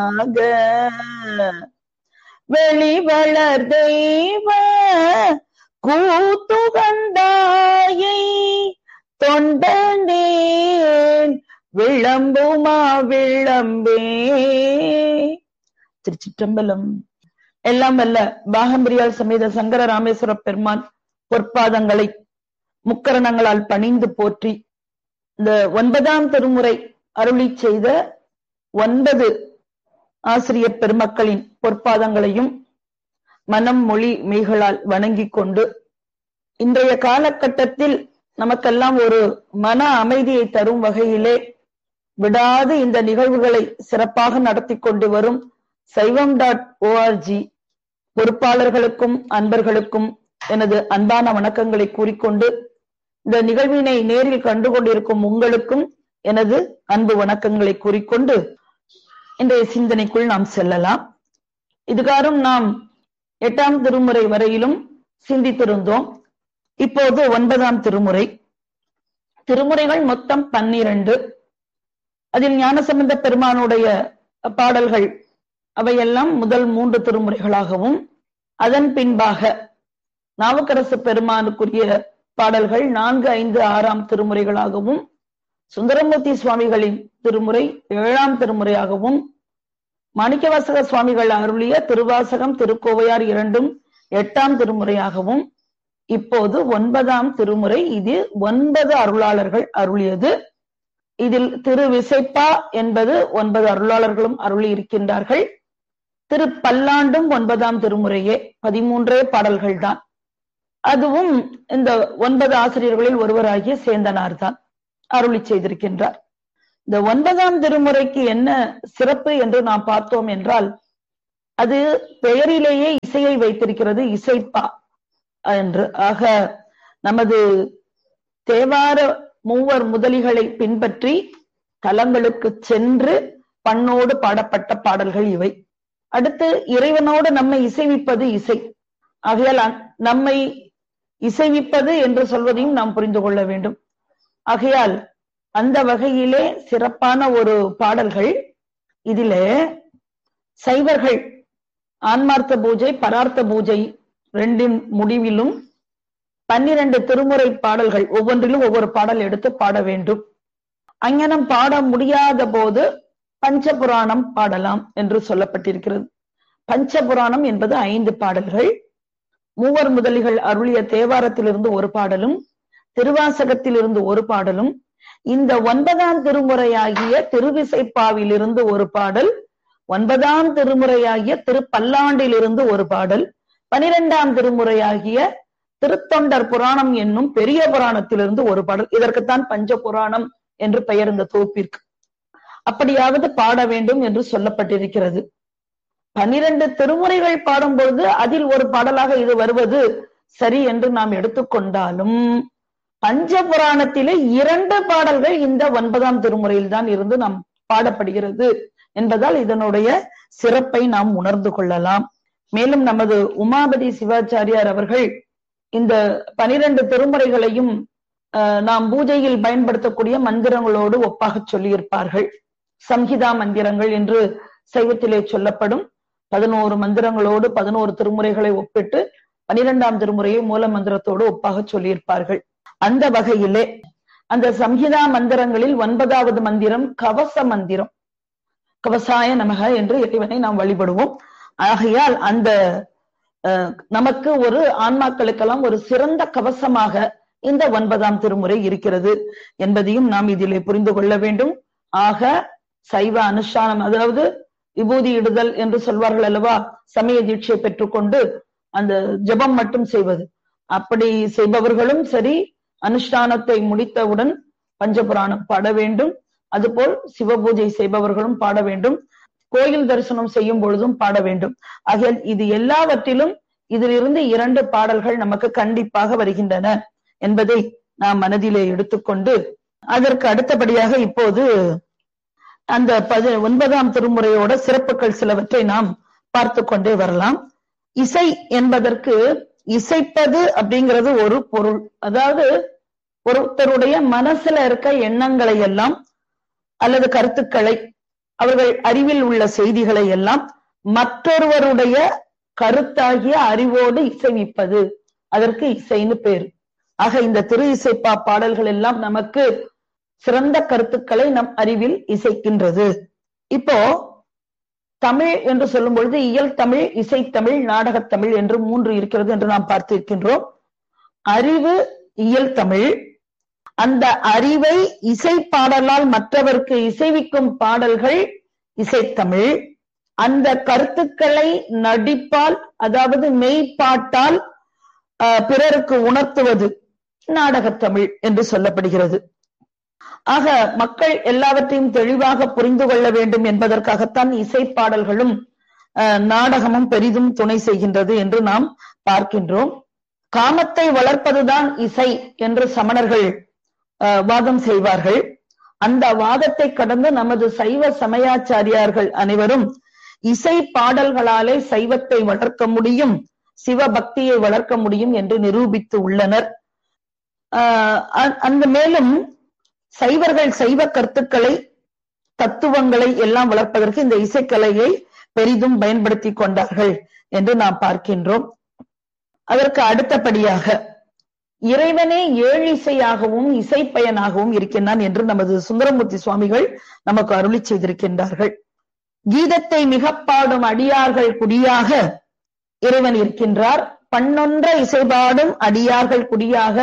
வெளிவளர் தெய்வ கூத்துகந்தாயை தொண்டனேன் விளம்புமா விளம்பே திருச்சிற்றம்பலம் எல்லாம் வல்ல பாகம்பிரியால் சமேத சங்கர ராமேஸ்வர பெருமான் பொற்பாதங்களை முக்கரணங்களால் பணிந்து போற்றி இந்த ஒன்பதாம் திருமுறை அருளி செய்த ஒன்பது ஆசிரியர் பெருமக்களின் பொற்பாதங்களையும் மனம் மொழி மெய்களால் வணங்கிக் கொண்டு இன்றைய காலகட்டத்தில் நமக்கெல்லாம் ஒரு மன அமைதியை தரும் வகையிலே விடாது இந்த நிகழ்வுகளை சிறப்பாக நடத்தி கொண்டு வரும் சைவம் டாட் ஓஆர்ஜி பொறுப்பாளர்களுக்கும் அன்பர்களுக்கும் எனது அன்பான வணக்கங்களை கூறிக்கொண்டு இந்த நிகழ்வினை நேரில் கண்டு கொண்டிருக்கும் உங்களுக்கும் எனது அன்பு வணக்கங்களை கூறிக்கொண்டு இன்றைய சிந்தனைக்குள் நாம் செல்லலாம் இதுகாரும் நாம் எட்டாம் திருமுறை வரையிலும் சிந்தித்திருந்தோம் இப்போது ஒன்பதாம் திருமுறை திருமுறைகள் மொத்தம் பன்னிரண்டு அதில் ஞானசம்பந்த பெருமானுடைய பாடல்கள் அவையெல்லாம் முதல் மூன்று திருமுறைகளாகவும் அதன் பின்பாக நாவுக்கரசு பெருமானுக்குரிய பாடல்கள் நான்கு ஐந்து ஆறாம் திருமுறைகளாகவும் சுந்தரமூர்த்தி சுவாமிகளின் திருமுறை ஏழாம் திருமுறையாகவும் மாணிக்கவாசக சுவாமிகள் அருளிய திருவாசகம் திருக்கோவையார் இரண்டும் எட்டாம் திருமுறையாகவும் இப்போது ஒன்பதாம் திருமுறை இது ஒன்பது அருளாளர்கள் அருளியது இதில் திரு விசைப்பா என்பது ஒன்பது அருளாளர்களும் அருளி இருக்கின்றார்கள் திரு பல்லாண்டும் ஒன்பதாம் திருமுறையே பதிமூன்றே பாடல்கள் தான் அதுவும் இந்த ஒன்பது ஆசிரியர்களில் ஒருவராகிய சேந்தனார் தான் அருளி செய்திருக்கின்றார் இந்த ஒன்பதாம் திருமுறைக்கு என்ன சிறப்பு என்று நாம் பார்த்தோம் என்றால் அது பெயரிலேயே இசையை வைத்திருக்கிறது இசைப்பா என்று ஆக நமது தேவார மூவர் முதலிகளை பின்பற்றி தலங்களுக்கு சென்று பண்ணோடு பாடப்பட்ட பாடல்கள் இவை அடுத்து இறைவனோடு நம்மை இசைவிப்பது இசை ஆகையால் நம்மை இசைவிப்பது என்று சொல்வதையும் நாம் புரிந்து கொள்ள வேண்டும் ஆகையால் அந்த வகையிலே சிறப்பான ஒரு பாடல்கள் இதிலே சைவர்கள் ஆன்மார்த்த பூஜை பரார்த்த பூஜை ரெண்டின் முடிவிலும் பன்னிரண்டு திருமுறை பாடல்கள் ஒவ்வொன்றிலும் ஒவ்வொரு பாடல் எடுத்து பாட வேண்டும் அங்ஙனம் பாட முடியாத போது பஞ்சபுராணம் பாடலாம் என்று சொல்லப்பட்டிருக்கிறது பஞ்சபுராணம் என்பது ஐந்து பாடல்கள் மூவர் முதலிகள் அருளிய தேவாரத்திலிருந்து ஒரு பாடலும் திருவாசகத்திலிருந்து ஒரு பாடலும் இந்த ஒன்பதாம் திருமுறையாகிய திருவிசைப்பாவிலிருந்து ஒரு பாடல் ஒன்பதாம் திருமுறையாகிய திருப்பல்லாண்டிலிருந்து ஒரு பாடல் பனிரெண்டாம் திருமுறையாகிய திருத்தொண்டர் புராணம் என்னும் பெரிய புராணத்திலிருந்து ஒரு பாடல் இதற்குத்தான் பஞ்ச புராணம் என்று பெயர் இந்த தொகுப்பிற்கு அப்படியாவது பாட வேண்டும் என்று சொல்லப்பட்டிருக்கிறது பனிரெண்டு திருமுறைகள் பாடும்பொழுது அதில் ஒரு பாடலாக இது வருவது சரி என்று நாம் எடுத்துக்கொண்டாலும் பஞ்ச புராணத்திலே இரண்டு பாடல்கள் இந்த ஒன்பதாம் திருமுறையில் தான் இருந்து நாம் பாடப்படுகிறது என்பதால் இதனுடைய சிறப்பை நாம் உணர்ந்து கொள்ளலாம் மேலும் நமது உமாபதி சிவாச்சாரியார் அவர்கள் இந்த பனிரெண்டு திருமுறைகளையும் நாம் பூஜையில் பயன்படுத்தக்கூடிய மந்திரங்களோடு ஒப்பாக சொல்லியிருப்பார்கள் சம்ஹிதா மந்திரங்கள் என்று சைவத்திலே சொல்லப்படும் பதினோரு மந்திரங்களோடு பதினோரு திருமுறைகளை ஒப்பிட்டு பனிரெண்டாம் திருமுறையை மூல மந்திரத்தோடு ஒப்பாக சொல்லியிருப்பார்கள் அந்த வகையிலே அந்த சம்ஹிதா மந்திரங்களில் ஒன்பதாவது மந்திரம் கவச மந்திரம் கவசாய நமக என்று இறைவனை நாம் வழிபடுவோம் ஆகையால் அந்த நமக்கு ஒரு ஆன்மாக்களுக்கெல்லாம் ஒரு சிறந்த கவசமாக இந்த ஒன்பதாம் திருமுறை இருக்கிறது என்பதையும் நாம் இதிலே புரிந்து கொள்ள வேண்டும் ஆக சைவ அனுஷ்டானம் அதாவது விபூதி இடுதல் என்று சொல்வார்கள் அல்லவா சமய தீட்சை பெற்றுக்கொண்டு அந்த ஜபம் மட்டும் செய்வது அப்படி செய்பவர்களும் சரி அனுஷ்டானத்தை முடித்தவுடன் பஞ்சபுராணம் பாட வேண்டும் அதுபோல் சிவபூஜை செய்பவர்களும் பாட வேண்டும் கோயில் தரிசனம் செய்யும் பொழுதும் பாட வேண்டும் ஆகிய இது எல்லாவற்றிலும் இதிலிருந்து இரண்டு பாடல்கள் நமக்கு கண்டிப்பாக வருகின்றன என்பதை நாம் மனதிலே எடுத்துக்கொண்டு அதற்கு அடுத்தபடியாக இப்போது அந்த பதி ஒன்பதாம் திருமுறையோட சிறப்புகள் சிலவற்றை நாம் பார்த்து கொண்டே வரலாம் இசை என்பதற்கு இசைப்பது அப்படிங்கிறது ஒரு பொருள் அதாவது ஒருத்தருடைய மனசுல இருக்க எண்ணங்களை எல்லாம் அல்லது கருத்துக்களை அவர்கள் அறிவில் உள்ள செய்திகளை எல்லாம் மற்றொருவருடைய கருத்தாகிய அறிவோடு இசைவிப்பது அதற்கு இசைன்னு பேரு ஆக இந்த திரு இசைப்பா பாடல்கள் எல்லாம் நமக்கு சிறந்த கருத்துக்களை நம் அறிவில் இசைக்கின்றது இப்போ தமிழ் என்று சொல்லும் பொழுது இயல் தமிழ் இசைத்தமிழ் நாடகத்தமிழ் என்று மூன்று இருக்கிறது என்று நாம் பார்த்திருக்கின்றோம் அறிவு இயல் தமிழ் அந்த அறிவை இசை பாடலால் மற்றவருக்கு இசைவிக்கும் பாடல்கள் இசைத்தமிழ் அந்த கருத்துக்களை நடிப்பால் அதாவது மெய்ப்பாட்டால் பிறருக்கு உணர்த்துவது நாடகத்தமிழ் என்று சொல்லப்படுகிறது ஆக மக்கள் எல்லாவற்றையும் தெளிவாக புரிந்து கொள்ள வேண்டும் என்பதற்காகத்தான் இசை பாடல்களும் நாடகமும் பெரிதும் துணை செய்கின்றது என்று நாம் பார்க்கின்றோம் காமத்தை வளர்ப்பதுதான் இசை என்று சமணர்கள் வாதம் செய்வார்கள் அந்த வாதத்தை கடந்து நமது சைவ சமயாச்சாரியார்கள் அனைவரும் இசை பாடல்களாலே சைவத்தை வளர்க்க முடியும் சிவபக்தியை வளர்க்க முடியும் என்று நிரூபித்து உள்ளனர் அந்த மேலும் சைவர்கள் சைவ கருத்துக்களை தத்துவங்களை எல்லாம் வளர்ப்பதற்கு இந்த இசைக்கலையை பெரிதும் பயன்படுத்தி கொண்டார்கள் என்று நாம் பார்க்கின்றோம் அதற்கு அடுத்தபடியாக இறைவனே ஏழிசையாகவும் இசைப்பயனாகவும் இருக்கின்றான் என்று நமது சுந்தரமூர்த்தி சுவாமிகள் நமக்கு அருளி செய்திருக்கின்றார்கள் கீதத்தை மிக பாடும் அடியார்கள் குடியாக இறைவன் இருக்கின்றார் பண்ணொன்ற இசைபாடும் அடியார்கள் குடியாக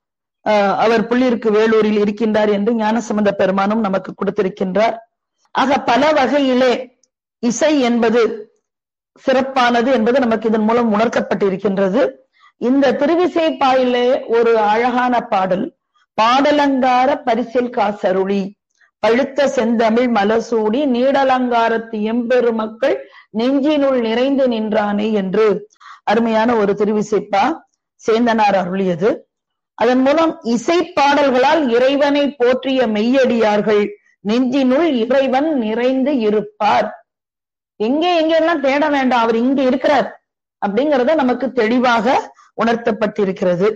அவர் புள்ளிருக்கு வேலூரில் இருக்கின்றார் என்று ஞானசம்பந்த பெருமானும் நமக்கு கொடுத்திருக்கின்றார் ஆக பல வகையிலே இசை என்பது சிறப்பானது என்பது நமக்கு இதன் மூலம் உணர்த்தப்பட்டிருக்கின்றது இந்த திருவிசை பாயிலே ஒரு அழகான பாடல் பாடலங்கார பரிசில் காசருளி பழுத்த செந்தமிழ் மலசூடி நீடலங்காரத்து எம்பெருமக்கள் நெஞ்சினுள் நிறைந்து நின்றானே என்று அருமையான ஒரு திருவிசைப்பா சேந்தனார் அருளியது அதன் மூலம் இசை பாடல்களால் இறைவனை போற்றிய மெய்யடியார்கள் நெஞ்சினுள் இறைவன் நிறைந்து இருப்பார் எங்கே எங்கெல்லாம் தேட வேண்டாம் அவர் இங்க இருக்கிறார் அப்படிங்கறத நமக்கு தெளிவாக உணர்த்தப்பட்டிருக்கிறது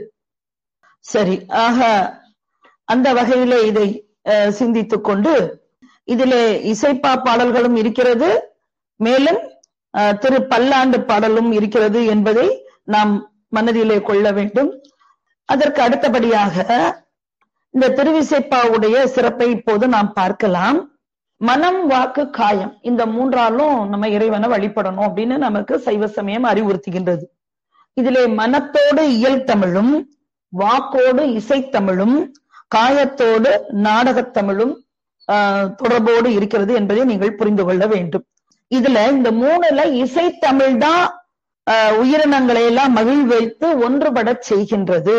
சரி ஆக அந்த வகையிலே இதை சிந்தித்துக் கொண்டு இதிலே இசைப்பா பாடல்களும் இருக்கிறது மேலும் திரு பல்லாண்டு பாடலும் இருக்கிறது என்பதை நாம் மனதிலே கொள்ள வேண்டும் அதற்கு அடுத்தபடியாக இந்த திருவிசைப்பாவுடைய சிறப்பை இப்போது நாம் பார்க்கலாம் மனம் வாக்கு காயம் இந்த மூன்றாலும் நம்ம இறைவனை வழிபடணும் அப்படின்னு நமக்கு சைவ சமயம் அறிவுறுத்துகின்றது இதிலே மனத்தோடு இயல் தமிழும் வாக்கோடு இசைத்தமிழும் காயத்தோடு நாடகத்தமிழும் தொடர்போடு இருக்கிறது என்பதை நீங்கள் புரிந்து கொள்ள வேண்டும் இதுல இந்த மூணுல இசைத்தமிழ் தான் உயிரினங்களை எல்லாம் மகிழ் வைத்து ஒன்றுபட செய்கின்றது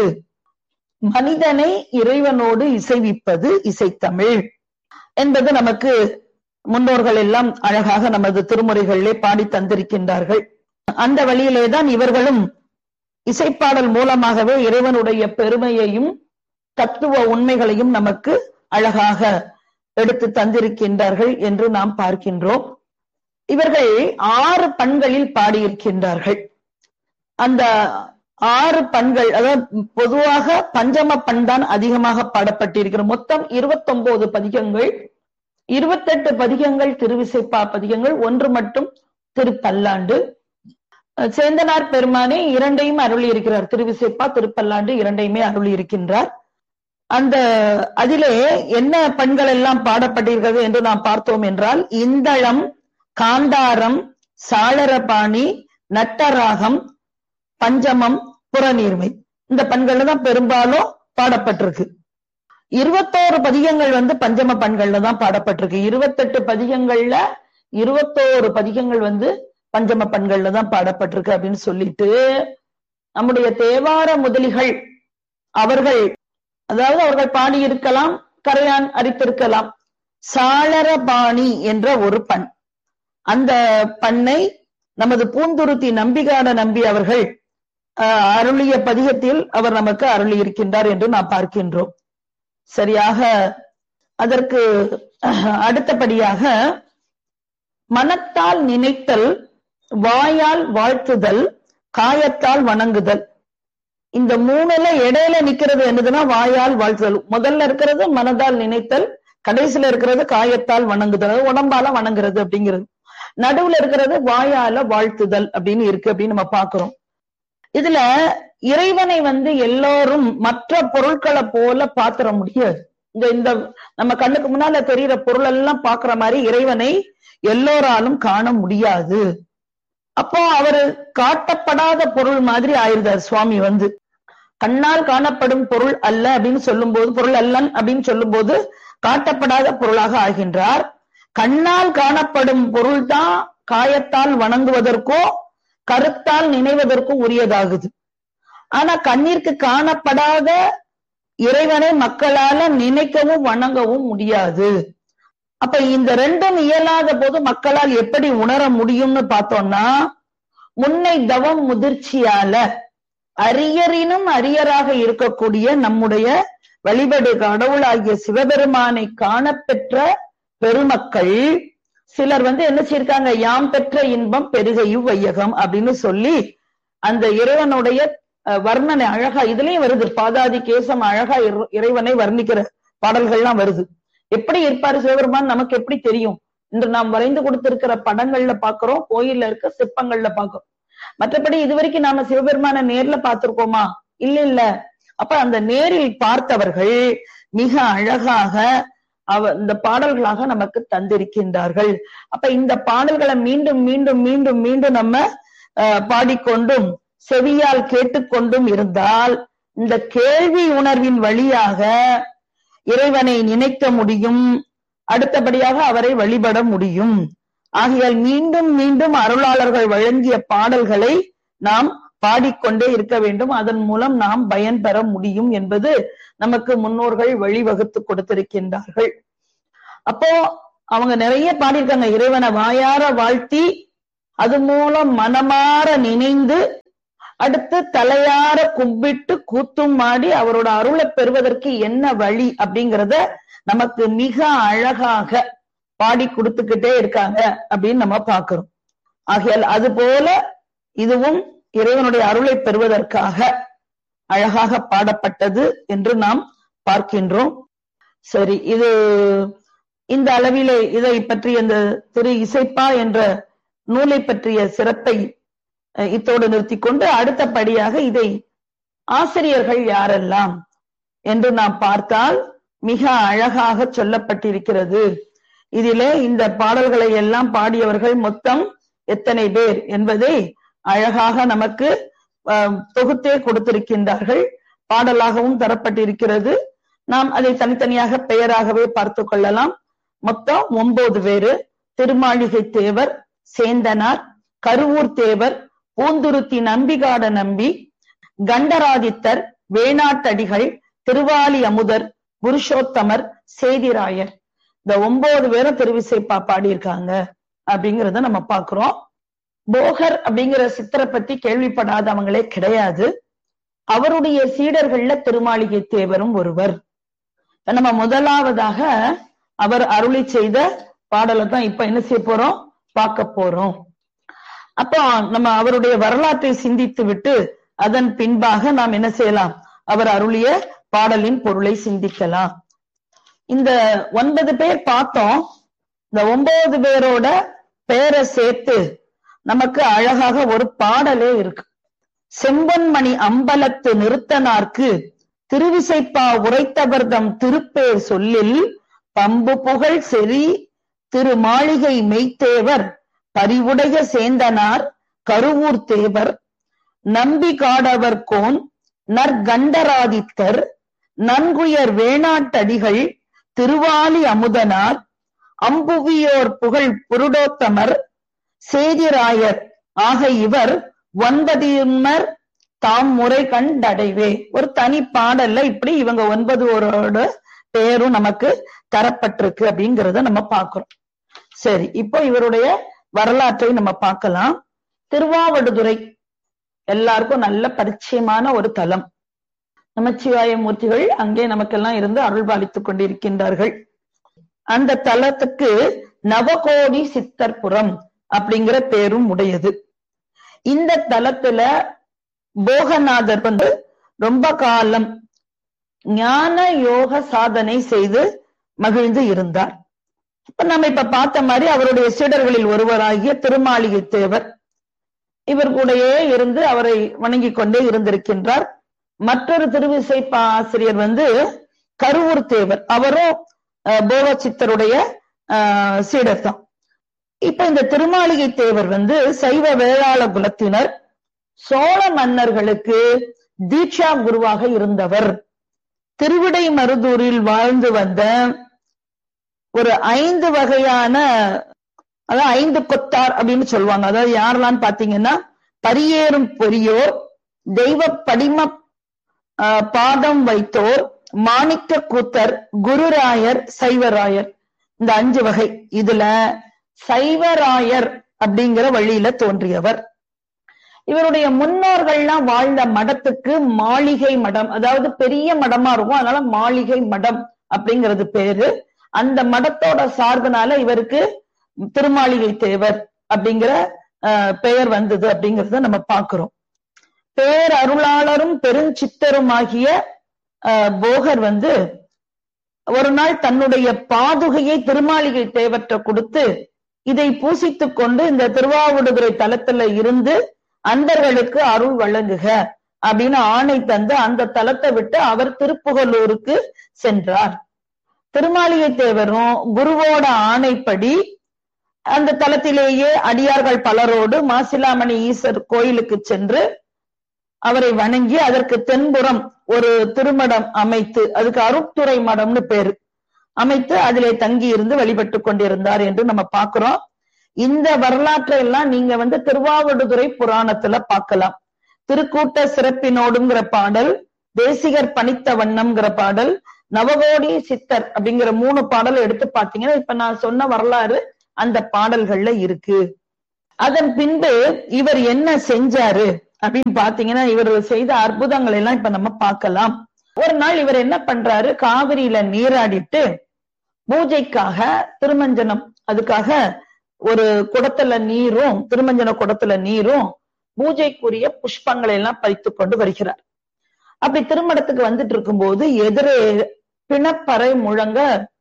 மனிதனை இறைவனோடு இசைவிப்பது இசைத்தமிழ் என்பது நமக்கு முன்னோர்கள் எல்லாம் அழகாக நமது திருமுறைகளிலே பாடி தந்திருக்கின்றார்கள் அந்த வழியிலே தான் இவர்களும் இசைப்பாடல் மூலமாகவே இறைவனுடைய பெருமையையும் தத்துவ உண்மைகளையும் நமக்கு அழகாக எடுத்து தந்திருக்கின்றார்கள் என்று நாம் பார்க்கின்றோம் இவர்கள் ஆறு பண்களில் பாடியிருக்கின்றார்கள் அந்த ஆறு பண்கள் அதாவது பொதுவாக பஞ்சம பண் தான் அதிகமாக பாடப்பட்டிருக்கிற மொத்தம் இருபத்தொன்பது பதிகங்கள் இருபத்தெட்டு பதிகங்கள் திருவிசைப்பா பதிகங்கள் ஒன்று மட்டும் திருப்பல்லாண்டு சேந்தனார் பெருமானே இரண்டையும் அருளி இருக்கிறார் திருவிசைப்பா திருப்பல்லாண்டு இரண்டையுமே அருளி இருக்கின்றார் அந்த அதிலே என்ன பண்கள் எல்லாம் பாடப்பட்டிருக்கிறது என்று நாம் பார்த்தோம் என்றால் இந்தளம் காந்தாரம் சாளரபாணி நட்டராகம் பஞ்சமம் புறநீர்மை இந்த பண்கள்ல தான் பெரும்பாலும் பாடப்பட்டிருக்கு இருபத்தோரு பதிகங்கள் வந்து பஞ்சம பண்கள்ல தான் பாடப்பட்டிருக்கு இருபத்தெட்டு பதிகங்கள்ல இருபத்தோரு பதிகங்கள் வந்து பஞ்சம பண்கள்ல தான் பாடப்பட்டிருக்கு அப்படின்னு சொல்லிட்டு நம்முடைய தேவார முதலிகள் அவர்கள் அதாவது அவர்கள் பாடியிருக்கலாம் கரையான் அரித்திருக்கலாம் சாளரபாணி என்ற ஒரு பண் அந்த பண்ணை நமது பூந்துருத்தி நம்பிகாட நம்பி அவர்கள் அருளிய பதிகத்தில் அவர் நமக்கு அருளி இருக்கின்றார் என்று நாம் பார்க்கின்றோம் சரியாக அதற்கு அடுத்தபடியாக மனத்தால் நினைத்தல் வாயால் வாழ்த்துதல் காயத்தால் வணங்குதல் இந்த மூணுல இடையில நிக்கிறது என்னதுன்னா வாயால் வாழ்த்துதல் முதல்ல இருக்கிறது மனதால் நினைத்தல் கடைசியில இருக்கிறது காயத்தால் வணங்குதல் அதாவது உடம்பால வணங்குறது அப்படிங்கிறது நடுவுல இருக்கிறது வாயால வாழ்த்துதல் அப்படின்னு இருக்கு அப்படின்னு நம்ம பாக்குறோம் இதுல இறைவனை வந்து எல்லோரும் மற்ற பொருட்களை போல பாத்திர முடியாது இந்த இந்த நம்ம கண்ணுக்கு முன்னால தெரியிற பொருள் எல்லாம் பாக்குற மாதிரி இறைவனை எல்லோராலும் காண முடியாது அப்போ அவரு காட்டப்படாத பொருள் மாதிரி ஆயிருந்தார் சுவாமி வந்து கண்ணால் காணப்படும் பொருள் அல்ல அப்படின்னு சொல்லும் போது பொருள் அல்லன் அப்படின்னு சொல்லும் போது காட்டப்படாத பொருளாக ஆகின்றார் கண்ணால் காணப்படும் பொருள் தான் காயத்தால் வணங்குவதற்கோ கருத்தால் நினைவதற்கும் உரியதாகுது ஆனா கண்ணிற்கு காணப்படாத இறைவனை மக்களால நினைக்கவும் வணங்கவும் முடியாது அப்ப இந்த ரெண்டும் இயலாத போது மக்களால் எப்படி உணர முடியும்னு பார்த்தோம்னா முன்னை தவம் முதிர்ச்சியால அரியரினும் அரியராக இருக்கக்கூடிய நம்முடைய வழிபடு கடவுளாகிய சிவபெருமானை காணப்பெற்ற பெருமக்கள் சிலர் வந்து என்ன செய்யிருக்காங்க யாம் பெற்ற இன்பம் பெருகையும் வையகம் அப்படின்னு சொல்லி அந்த இறைவனுடைய வர்ணனை அழகா இதுலயும் வருது பாதாதி கேசம் அழகா இறைவனை வர்ணிக்கிற பாடல்கள்லாம் வருது எப்படி இருப்பாரு சிவபெருமான் நமக்கு எப்படி தெரியும் இன்று நாம் வரைந்து கொடுத்திருக்கிற படங்கள்ல பாக்குறோம் கோயில்ல இருக்க சிற்பங்கள்ல பாக்குறோம் மற்றபடி இதுவரைக்கும் நாம சிவபெருமான நேர்ல பார்த்திருக்கோமா இல்ல இல்ல அப்ப அந்த நேரில் பார்த்தவர்கள் மிக அழகாக அவ இந்த பாடல்களாக நமக்கு தந்திருக்கின்றார்கள் அப்ப இந்த பாடல்களை மீண்டும் மீண்டும் மீண்டும் மீண்டும் நம்ம பாடிக்கொண்டும் செவியால் கேட்டுக்கொண்டும் இருந்தால் இந்த கேள்வி உணர்வின் வழியாக இறைவனை நினைக்க முடியும் அடுத்தபடியாக அவரை வழிபட முடியும் ஆகையால் மீண்டும் மீண்டும் அருளாளர்கள் வழங்கிய பாடல்களை நாம் பாடிக்கொண்டே இருக்க வேண்டும் அதன் மூலம் நாம் பயன் பெற முடியும் என்பது நமக்கு முன்னோர்கள் வழிவகுத்து கொடுத்திருக்கின்றார்கள் அப்போ அவங்க நிறைய பாடியிருக்காங்க இறைவனை வாயார வாழ்த்தி அது மூலம் மனமாற நினைந்து அடுத்து தலையார கும்பிட்டு கூத்தும் மாடி அவரோட அருளை பெறுவதற்கு என்ன வழி அப்படிங்கிறத நமக்கு மிக அழகாக பாடி கொடுத்துக்கிட்டே இருக்காங்க அப்படின்னு நம்ம பாக்குறோம் ஆகையால் அது போல இதுவும் இறைவனுடைய அருளை பெறுவதற்காக அழகாக பாடப்பட்டது என்று நாம் பார்க்கின்றோம் சரி இது இந்த அளவிலே இதை பற்றி அந்த திரு இசைப்பா என்ற நூலை பற்றிய சிறப்பை இத்தோடு நிறுத்தி கொண்டு அடுத்தபடியாக இதை ஆசிரியர்கள் யாரெல்லாம் என்று நாம் பார்த்தால் மிக அழகாக சொல்லப்பட்டிருக்கிறது இதிலே இந்த பாடல்களை எல்லாம் பாடியவர்கள் மொத்தம் எத்தனை பேர் என்பதை அழகாக நமக்கு தொகுத்தே கொடுத்திருக்கின்றார்கள் பாடலாகவும் தரப்பட்டிருக்கிறது நாம் அதை தனித்தனியாக பெயராகவே பார்த்து கொள்ளலாம் மொத்தம் ஒன்பது பேரு திருமாளிகை தேவர் சேந்தனார் கருவூர் தேவர் பூந்துருத்தி நம்பிகாட நம்பி கண்டராதித்தர் வேணாட்டடிகள் திருவாலி அமுதர் புருஷோத்தமர் சேதிராயர் இந்த ஒன்பது பேரும் திருவிசைப்பா பாடியிருக்காங்க அப்படிங்கிறத நம்ம பாக்குறோம் போகர் அப்படிங்கிற சித்தரை பத்தி கேள்விப்படாதவங்களே கிடையாது அவருடைய சீடர்கள்ல திருமாளிகை தேவரும் ஒருவர் நம்ம முதலாவதாக அவர் அருளி செய்த பாடலை தான் இப்ப என்ன செய்ய போறோம் பார்க்க போறோம் அப்போ நம்ம அவருடைய வரலாற்றை சிந்தித்து விட்டு அதன் பின்பாக நாம் என்ன செய்யலாம் அவர் அருளிய பாடலின் பொருளை சிந்திக்கலாம் இந்த ஒன்பது பேர் பார்த்தோம் இந்த ஒன்பது பேரோட பேரை சேர்த்து நமக்கு அழகாக ஒரு பாடலே இருக்கு செம்பொன்மணி அம்பலத்து நிறுத்தனார்க்கு திருவிசைப்பா உரைத்தவர்தம் திருப்பேர் சொல்லில் பம்பு புகழ் செறி திரு மாளிகை மெய்த்தேவர் பரிவுடைய சேந்தனார் கருவூர் தேவர் நம்பி காடவர் கோன் நற்கண்டராதித்தர் நன்குயர் வேணாட்டடிகள் திருவாலி அமுதனார் அம்புவியோர் புகழ் புருடோத்தமர் சேதிராயர் ஆக இவர் ஒன்பதிமர் தாம் முறை கண்டடைவே ஒரு தனி பாடல்ல இப்படி இவங்க ஒன்பதுவரோட பேரும் நமக்கு தரப்பட்டிருக்கு அப்படிங்கறத நம்ம பார்க்கிறோம் சரி இப்போ இவருடைய வரலாற்றை நம்ம பார்க்கலாம் திருவாவடுதுறை எல்லாருக்கும் நல்ல பரிச்சயமான ஒரு தலம் நமச்சிவாய மூர்த்திகள் அங்கே நமக்கெல்லாம் இருந்து அருள் பாலித்துக் கொண்டிருக்கின்றார்கள் அந்த தலத்துக்கு நவகோடி சித்தர்புரம் அப்படிங்கிற பேரும் உடையது இந்த தலத்துல போகநாதர் வந்து ரொம்ப காலம் ஞான யோக சாதனை செய்து மகிழ்ந்து இருந்தார் இப்ப நம்ம இப்ப பார்த்த மாதிரி அவருடைய சீடர்களில் ஒருவராகிய திருமாளிகை தேவர் இவர் கூடயே இருந்து அவரை வணங்கி கொண்டே இருந்திருக்கின்றார் மற்றொரு திருவிசைப்பா ஆசிரியர் வந்து கருவூர் தேவர் அவரும் போவச்சித்தருடைய சீடர் தான் இப்ப இந்த திருமாளிகை தேவர் வந்து சைவ வேளாள குலத்தினர் சோழ மன்னர்களுக்கு தீட்சா குருவாக இருந்தவர் திருவிடை மருதூரில் வாழ்ந்து வந்த ஒரு ஐந்து வகையான அதாவது ஐந்து கொத்தார் அப்படின்னு சொல்லுவாங்க அதாவது யாரெல்லாம் பாத்தீங்கன்னா பரியேறும் பொறியோர் தெய்வ படிம பாதம் வைத்தோர் மாணிக்க கூத்தர் குருராயர் சைவராயர் இந்த அஞ்சு வகை இதுல சைவராயர் அப்படிங்கிற வழியில தோன்றியவர் இவருடைய முன்னோர்கள்லாம் வாழ்ந்த மடத்துக்கு மாளிகை மடம் அதாவது பெரிய மடமா இருக்கும் அதனால மாளிகை மடம் அப்படிங்கிறது பேரு அந்த மடத்தோட சார்புனால இவருக்கு திருமாளிகை தேவர் அப்படிங்கிற பெயர் வந்தது அப்படிங்கறத நம்ம பாக்குறோம் பேர் அருளாளரும் பெருஞ்சித்தரும் ஆகிய போகர் வந்து ஒரு நாள் தன்னுடைய பாதுகையை திருமாளிகை தேவற்ற கொடுத்து இதை பூசித்துக் கொண்டு இந்த திருவாவூடுதுறை தலத்துல இருந்து அந்தர்களுக்கு அருள் வழங்குக அப்படின்னு ஆணை தந்து அந்த தலத்தை விட்டு அவர் திருப்புகலூருக்கு சென்றார் திருமாளிகை தேவரும் குருவோட ஆணைப்படி அந்த தலத்திலேயே அடியார்கள் பலரோடு மாசிலாமணி ஈசர் கோயிலுக்கு சென்று அவரை வணங்கி அதற்கு தென்புறம் ஒரு திருமடம் அமைத்து அதுக்கு அருட்துறை மடம்னு பேரு அமைத்து அதிலே தங்கி இருந்து வழிபட்டு கொண்டிருந்தார் என்று நம்ம பாக்குறோம் இந்த வரலாற்றை எல்லாம் நீங்க வந்து திருவாவடுதுறை புராணத்துல பார்க்கலாம் திருக்கூட்ட சிறப்பினோடுங்கிற பாடல் தேசிகர் பணித்த வண்ணம்ங்கிற பாடல் நவகோடி சித்தர் அப்படிங்கிற மூணு பாடல் எடுத்து பாத்தீங்கன்னா இப்ப நான் சொன்ன வரலாறு அந்த பாடல்கள்ல இருக்கு அதன் பின்பு இவர் என்ன செஞ்சாரு அப்படின்னு பாத்தீங்கன்னா இவர் செய்த அற்புதங்கள் எல்லாம் இப்ப நம்ம பார்க்கலாம் ஒரு நாள் இவர் என்ன பண்றாரு காவிரியில நீராடிட்டு பூஜைக்காக திருமஞ்சனம் அதுக்காக ஒரு குடத்துல நீரும் திருமஞ்சன குடத்துல நீரும் பூஜைக்குரிய புஷ்பங்களை எல்லாம் பறித்து கொண்டு வருகிறார் அப்படி திருமணத்துக்கு வந்துட்டு இருக்கும்போது எதிரே பிணப்பறை முழங்க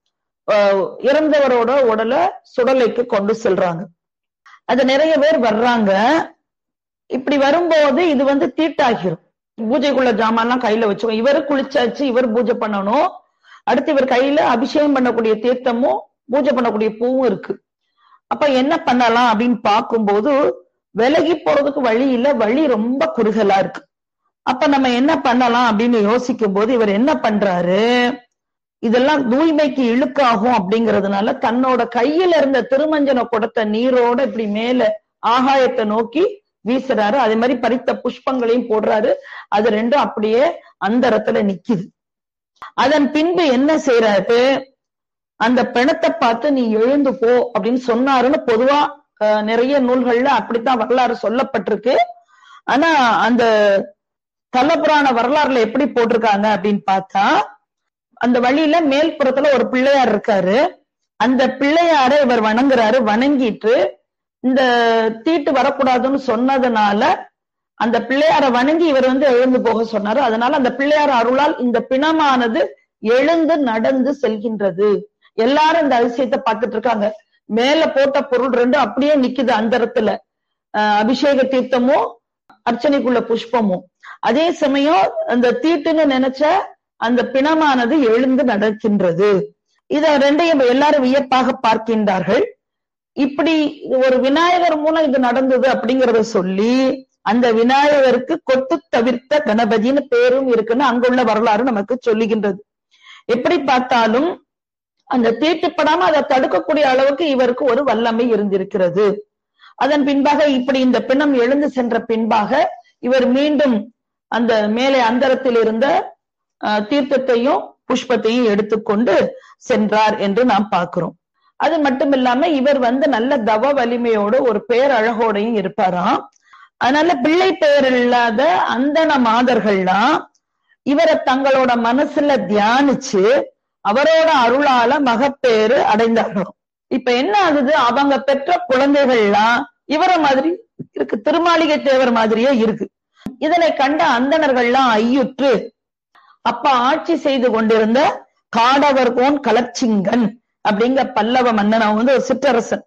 இறந்தவரோட உடலை சுடலைக்கு கொண்டு செல்றாங்க அது நிறைய பேர் வர்றாங்க இப்படி வரும்போது இது வந்து தீட்டாகிரும் பூஜைக்குள்ள ஜாமான்லாம் கையில வச்சுக்கோ இவரு குளிச்சாச்சு இவர் பூஜை பண்ணணும் அடுத்து இவர் கையில அபிஷேகம் பண்ணக்கூடிய தீர்த்தமும் பூஜை பண்ணக்கூடிய பூவும் இருக்கு அப்ப என்ன பண்ணலாம் அப்படின்னு பார்க்கும்போது விலகி போறதுக்கு வழி இல்ல வழி ரொம்ப குறுகலா இருக்கு அப்ப நம்ம என்ன பண்ணலாம் அப்படின்னு யோசிக்கும் போது இவர் என்ன பண்றாரு இதெல்லாம் தூய்மைக்கு இழுக்காகும் அப்படிங்கறதுனால தன்னோட கையில இருந்த திருமஞ்சன குடத்த நீரோட இப்படி மேல ஆகாயத்தை நோக்கி வீசுறாரு அதே மாதிரி பறித்த புஷ்பங்களையும் போடுறாரு அது ரெண்டும் அப்படியே அந்தரத்துல நிக்குது அதன் பின்பு என்ன செய்யறாரு அந்த பிணத்தை பார்த்து நீ எழுந்து போ அப்படின்னு சொன்னாருன்னு பொதுவா நிறைய நூல்கள்ல அப்படித்தான் வரலாறு சொல்லப்பட்டிருக்கு ஆனா அந்த தலபுராண வரலாறுல எப்படி போட்டிருக்காங்க அப்படின்னு பார்த்தா அந்த வழியில மேல் புறத்துல ஒரு பிள்ளையார் இருக்காரு அந்த பிள்ளையார இவர் வணங்குறாரு வணங்கிட்டு இந்த தீட்டு வரக்கூடாதுன்னு சொன்னதுனால அந்த பிள்ளையார வணங்கி இவர் வந்து எழுந்து போக சொன்னாரு அதனால அந்த பிள்ளையார் அருளால் இந்த பிணமானது எழுந்து நடந்து செல்கின்றது எல்லாரும் இந்த அதிசயத்தை பார்த்துட்டு இருக்காங்க மேல போட்ட பொருள் ரெண்டு அப்படியே நிக்குது அந்தரத்துல அபிஷேக தீர்த்தமும் அர்ச்சனைக்குள்ள புஷ்பமும் அதே சமயம் அந்த தீட்டுன்னு நினைச்ச அந்த பிணமானது எழுந்து நடக்கின்றது இத ரெண்டையும் எல்லாரும் வியப்பாக பார்க்கின்றார்கள் இப்படி ஒரு விநாயகர் மூலம் இது நடந்தது அப்படிங்கறத சொல்லி அந்த விநாயகருக்கு கொட்டு தவிர்த்த கணபதினு பேரும் இருக்குன்னு அங்குள்ள வரலாறு நமக்கு சொல்லுகின்றது எப்படி பார்த்தாலும் அந்த தீட்டுப்படாம அதை தடுக்கக்கூடிய அளவுக்கு இவருக்கு ஒரு வல்லமை இருந்திருக்கிறது அதன் பின்பாக இப்படி இந்த பிணம் எழுந்து சென்ற பின்பாக இவர் மீண்டும் அந்த மேலே அந்தரத்தில் இருந்த தீர்த்தத்தையும் புஷ்பத்தையும் எடுத்துக்கொண்டு சென்றார் என்று நாம் பார்க்கிறோம் அது மட்டும் இல்லாம இவர் வந்து நல்ல தவ வலிமையோடு ஒரு பேரழகோடையும் இருப்பாராம் அதனால பிள்ளை பெயர் இல்லாத அந்தன மாதர்கள்லாம் இவரை தங்களோட மனசுல தியானிச்சு அவரோட அருளால மகப்பேறு அடைந்தார்களாம் இப்ப என்ன ஆகுது அவங்க பெற்ற குழந்தைகள்லாம் இவர மாதிரி இருக்கு திருமாளிகை தேவர் மாதிரியே இருக்கு இதனை கண்ட அந்தணர்கள்லாம் ஐயுற்று அப்ப ஆட்சி செய்து கொண்டிருந்த காடவர்கோன் கலச்சிங்கன் அப்படிங்கிற பல்லவ மன்னன் அவன் வந்து ஒரு சிற்றரசன்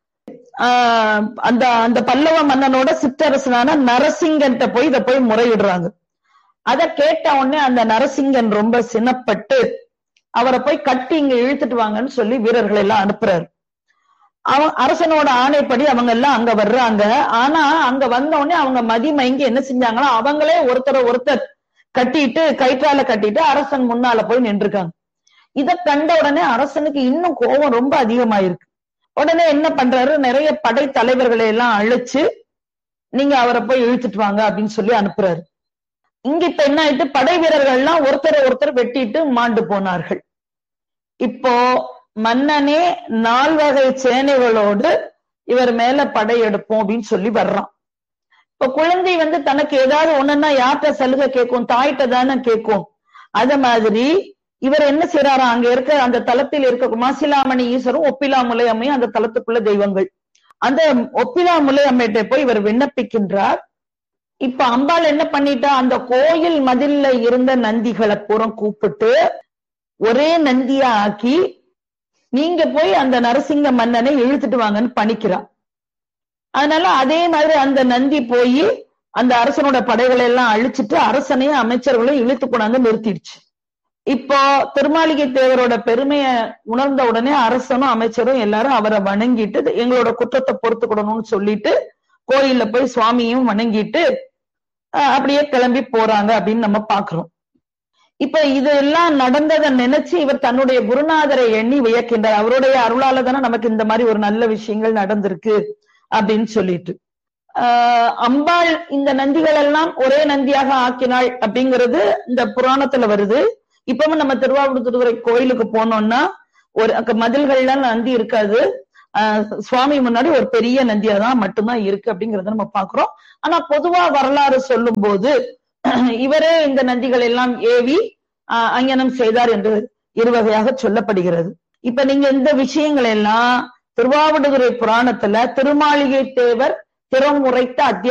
ஆஹ் அந்த அந்த பல்லவ மன்னனோட சிற்றரசனான நரசிங்கன்ட்ட போய் இத போய் முறையிடுறாங்க அத கேட்ட உடனே அந்த நரசிங்கன் ரொம்ப சினப்பட்டு அவரை போய் கட்டி இங்க இழுத்துட்டு வாங்கன்னு சொல்லி வீரர்களை எல்லாம் அனுப்புறாரு அவன் அரசனோட ஆணைப்படி அவங்க எல்லாம் அங்க வர்றாங்க ஆனா அங்க வந்த உடனே அவங்க மதிமயங்கி என்ன செஞ்சாங்களோ அவங்களே ஒருத்தரை ஒருத்தர் கட்டிட்டு கயிற்றால கட்டிட்டு அரசன் முன்னால போய் நின்றுருக்காங்க இத கண்ட உடனே அரசனுக்கு இன்னும் கோபம் ரொம்ப அதிகமாயிருக்கு உடனே என்ன பண்றாரு நிறைய படை தலைவர்களை எல்லாம் அழைச்சு நீங்க அவரை போய் இழுத்துட்டு வாங்க அப்படின்னு சொல்லி அனுப்புறாரு இங்க இப்ப என்ன ஆயிட்டு படை வீரர்கள் எல்லாம் ஒருத்தரை ஒருத்தர் வெட்டிட்டு மாண்டு போனார்கள் இப்போ மன்னனே நால்வகை சேனைகளோடு இவர் மேல படையெடுப்போம் அப்படின்னு சொல்லி வர்றான் இப்ப குழந்தை வந்து தனக்கு ஏதாவது ஒண்ணுன்னா யார்கிட்ட சலுகை கேட்கும் தாயிட்ட தானே கேட்கும் அத மாதிரி இவர் என்ன செய்யறாரா அங்க இருக்க அந்த தலத்தில் இருக்க மாசிலாமணி ஈஸ்வரும் ஒப்பிலா முலையம்மையும் அந்த தலத்துக்குள்ள தெய்வங்கள் அந்த ஒப்பிலா முலையம்மையிட்ட போய் இவர் விண்ணப்பிக்கின்றார் இப்ப அம்பாள் என்ன பண்ணிட்டா அந்த கோயில் மதில்ல இருந்த நந்திகளை பூரம் கூப்பிட்டு ஒரே நந்தியா ஆக்கி நீங்க போய் அந்த நரசிங்க மன்னனை இழுத்துட்டு வாங்கன்னு பணிக்கிறா அதனால அதே மாதிரி அந்த நந்தி போய் அந்த அரசனோட படைகளை எல்லாம் அழிச்சிட்டு அரசனையும் அமைச்சர்களையும் இழுத்து கொண்டாந்து நிறுத்திடுச்சு இப்போ திருமாளிகை தேவரோட பெருமையை உணர்ந்த உடனே அரசனும் அமைச்சரும் எல்லாரும் அவரை வணங்கிட்டு எங்களோட குற்றத்தை பொறுத்துக்கணும்னு சொல்லிட்டு கோயில்ல போய் சுவாமியும் வணங்கிட்டு அப்படியே கிளம்பி போறாங்க அப்படின்னு நம்ம பாக்குறோம் இப்ப இதெல்லாம் நடந்ததை நினைச்சு இவர் தன்னுடைய குருநாதரை எண்ணி வியக்கின்றார் அவருடைய அருளால தானே நமக்கு இந்த மாதிரி ஒரு நல்ல விஷயங்கள் நடந்திருக்கு அப்படின்னு சொல்லிட்டு ஆஹ் அம்பாள் இந்த நந்திகள் எல்லாம் ஒரே நந்தியாக ஆக்கினாள் அப்படிங்கிறது இந்த புராணத்துல வருது இப்பவும் நம்ம திருவாவூர்துறை கோயிலுக்கு போனோம்னா ஒரு மதில்கள்லாம் நந்தி இருக்காது சுவாமி முன்னாடி ஒரு பெரிய நந்தியா தான் மட்டும்தான் இருக்கு அப்படிங்கறத நம்ம பாக்குறோம் ஆனா பொதுவா வரலாறு சொல்லும் போது இவரே இந்த நந்திகள் எல்லாம் ஏவி அங்கனம் செய்தார் என்று இருவகையாக சொல்லப்படுகிறது இப்ப நீங்க இந்த விஷயங்கள் எல்லாம் திருவாவடுதுறை புராணத்துல திருமாளிகை தேவர் திறம் உரைத்த அத்தியாயம்